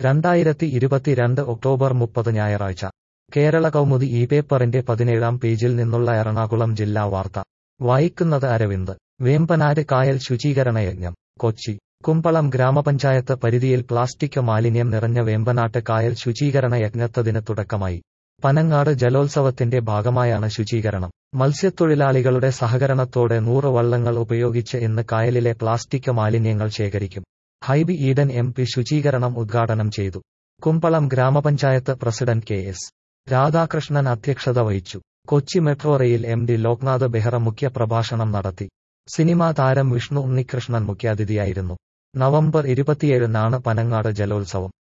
രണ്ടായിരത്തി ഇരുപത്തിരണ്ട് ഒക്ടോബർ മുപ്പത് ഞായറാഴ്ച കേരള കൗമുദി ഈ പേപ്പറിന്റെ പതിനേഴാം പേജിൽ നിന്നുള്ള എറണാകുളം ജില്ലാ വാർത്ത വായിക്കുന്നത് അരവിന്ദ് വേമ്പനാട് കായൽ ശുചീകരണ യജ്ഞം കൊച്ചി കുമ്പളം ഗ്രാമപഞ്ചായത്ത് പരിധിയിൽ പ്ലാസ്റ്റിക് മാലിന്യം നിറഞ്ഞ വേമ്പനാട്ട് കായൽ ശുചീകരണ യജ്ഞത്തതിന് തുടക്കമായി പനങ്ങാട് ജലോത്സവത്തിന്റെ ഭാഗമായാണ് ശുചീകരണം മത്സ്യത്തൊഴിലാളികളുടെ സഹകരണത്തോടെ നൂറ് വള്ളങ്ങൾ ഉപയോഗിച്ച് ഇന്ന് കായലിലെ പ്ലാസ്റ്റിക് മാലിന്യങ്ങൾ ശേഖരിക്കും ഹൈബി ഈഡൻ എം പി ശുചീകരണം ഉദ്ഘാടനം ചെയ്തു കുമ്പളം ഗ്രാമപഞ്ചായത്ത് പ്രസിഡന്റ് കെ എസ് രാധാകൃഷ്ണൻ അധ്യക്ഷത വഹിച്ചു Kochi metro rail M D Loknath Behera മുഖ്യ പ്രഭാഷണം നടത്തി സിനിമാ താരം വിഷ്ണു ഉണ്ണികൃഷ്ണൻ മുഖ്യാതിഥിയായിരുന്നു നവംബർ ഇരുപത്തിയേഴിനാണ് പനങ്ങാട് ജലോത്സവം